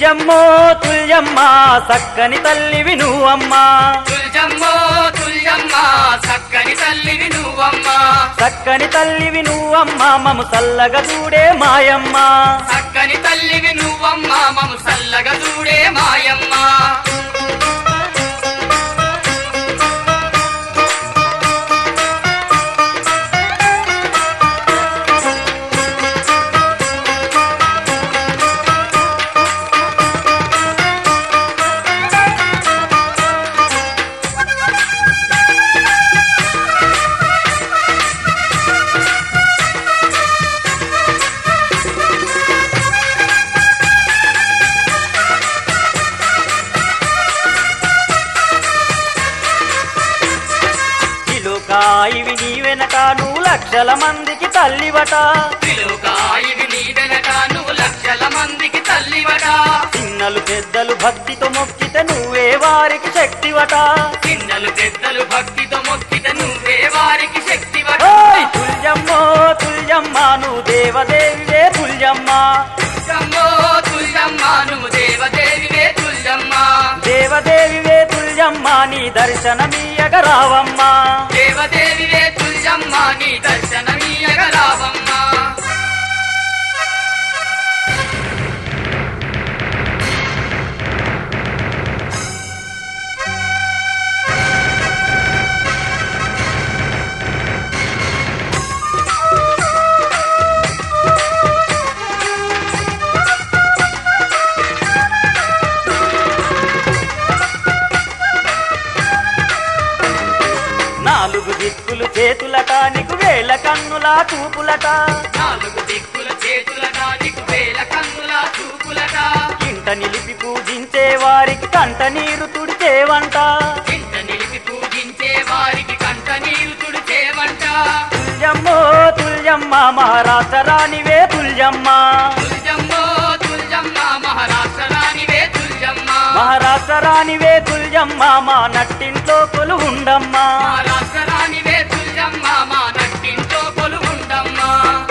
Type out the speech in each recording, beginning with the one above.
తుల్జమ్మో తుల్జమ్మ సక్కని తల్లివి నువ్వమ్మా తుల్జమ్మో తుల్జమ్మ చక్కని తల్లివి నువ్వమ్మ చక్కని తల్లివి నువ్వమ్మ మము చల్లగా చూడే మాయమ్మ చక్కని తల్లివి నువ్వమ్మ మము సల్లగా చూడే మాయమ్మ ఇలుకాయివి నీ వెనక నువ్వు లక్షల మందికి తల్లివట పిలుగాయివి నీ వెనక నువ్వు లక్షల మందికి తల్లివట చిన్నలు పెద్దలు భక్తితో మొక్కితే నువ్వే వారికి శక్తివట చిన్నలు పెద్దలు భక్తితో మొక్కిత నువ్వే వారికి శక్తివట ఓయ్ తుల్జమ్మో తుల్జమ్మ నువ్వు దేవదేవివే తుల్జమ్మ తుల్జమ్మో తుల్జమ్మ నువ్వు దేవదేవివే తుల్జమ్మ దేవదేవివే తుల్జమ్మ నీ దర్శనమీయగ రావమ్మా దేవదేవివే తుల్జమ్మ నీ దర్శనమీయగ రావమ్మ నాలుగు దిక్కులు చేతులట నీకు వేల కన్నుల చూపులట నాలుగు దిక్కుల చేతులట నీకు వేల కన్నుల చూపులట ఇంట నిలిపి పూజించే వారికి కంట నీరు తుడిచేవంట ఇంట నిలిపి పూజించే వారికి కంట నీరు తుడిచేవంట తుల్జమ్మో తుల్జమ్మ మహారాష్ట్ర రాణివే తుల్జమ్మ తుల్జమ్మో తుల్జమ్మ మహారాష్ట్ర రాణివే తుల్జమ్మ మహారాష్ట్ర రాణివే తుల్జమ్మ మా నట్టింట్లో కొలు ఉండమ్మా మహారాష్ట్ర రాణివే తుల్జమ్మ మా నట్టింటో కొలువుండమ్మా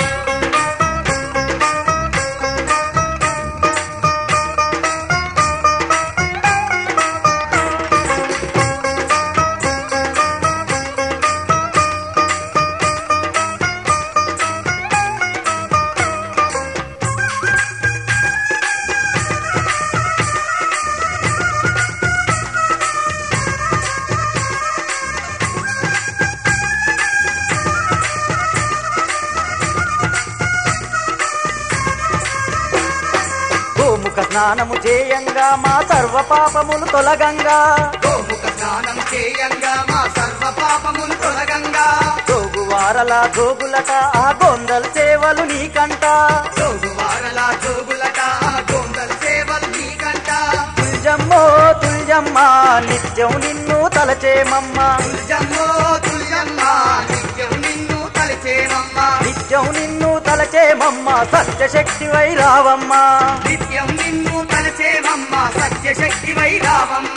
గోముఖ స్నానము చేయంగా మా సర్వ పాపములు తొలగంగా గోముఖ స్నానం చేయంగా మా సర్వ పాపములు తొలగంగా జోగువారల జోగులట ఆ గొందల సేవలు నీకంట జోగువారల జోగులట గోందల సేవలు నీకంట తుల్జమ్మో తుల్జమ్మ నిత్యం నిన్ను తలచేమమ్మ తుల్జమ్మో తుల్జమ్మ నిత్యం నిన్ను తలచేమమ్మ నిత్యం నిన్ను తలచేమమ్మ సత్యశక్తి వైరావమ్మ నిత్యం నిన్ను తలచేమమ్మ సత్యశక్తి వైరావమ్మ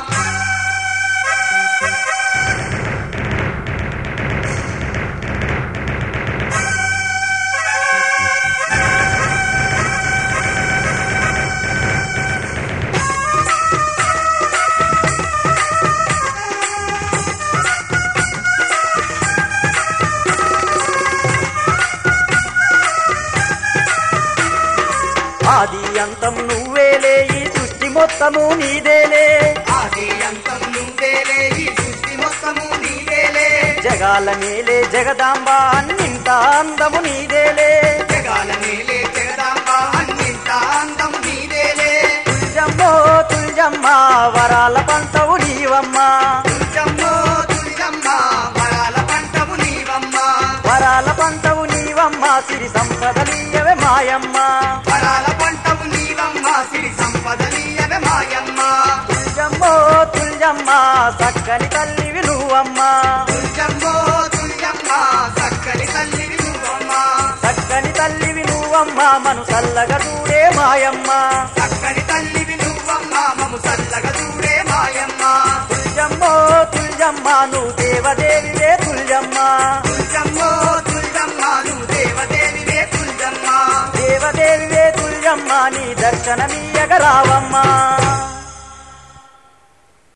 ఆది అంతం నువ్వేలే ఈ సృష్టి మొత్తము నీదేలే ఆది అంతం నువ్వేలే ఈ సృష్టి మొత్తము నీవేలే జగాల మేలే జగదాంబ అన్నింత అందము నీదేలే జగాల మేలే జగదాంబ అన్నింత అందం నీవేలే తుల్జమ్మో తుల్జమ్మ వరాల పంటవు నీవమ్మ తుల్జమ్మో తుల్జమ్మ వరాల పంటవు నీవమ్మ వరాల పంటవు నీవమ్మ సిరి సంపదలీయవే మాయమ్మ వరాల పంటవు నీవమ్మ సిరి సంపద నీయవే మాయమ్మ తుల్జమ్మో తుల్జమ్మ చక్కని తల్లివి నువ్వమ్మ తుల్జమ్మో తుల్జమ్మ చక్కని తల్లివి నువ్వమ్మ చక్కని తల్లివి నువ్వమ్మ మను చల్లగా చూడే మాయమ్మ చక్కని తల్లివి నువ్వమ్మ మము చల్లగా చూడే మాయమ్మ తుల్జమ్మో తుల్జమ్మ నువ్వు దేవదేవివే తుల్జమ్మ తుల్జమ్మో తుల్జమ్మ నువ్వు దేవదేవివే తుల్జమ్మ దేవదేవివే తుల్జమ్మ మైసమ్మ నీ దర్శనమీయగ రావమ్మా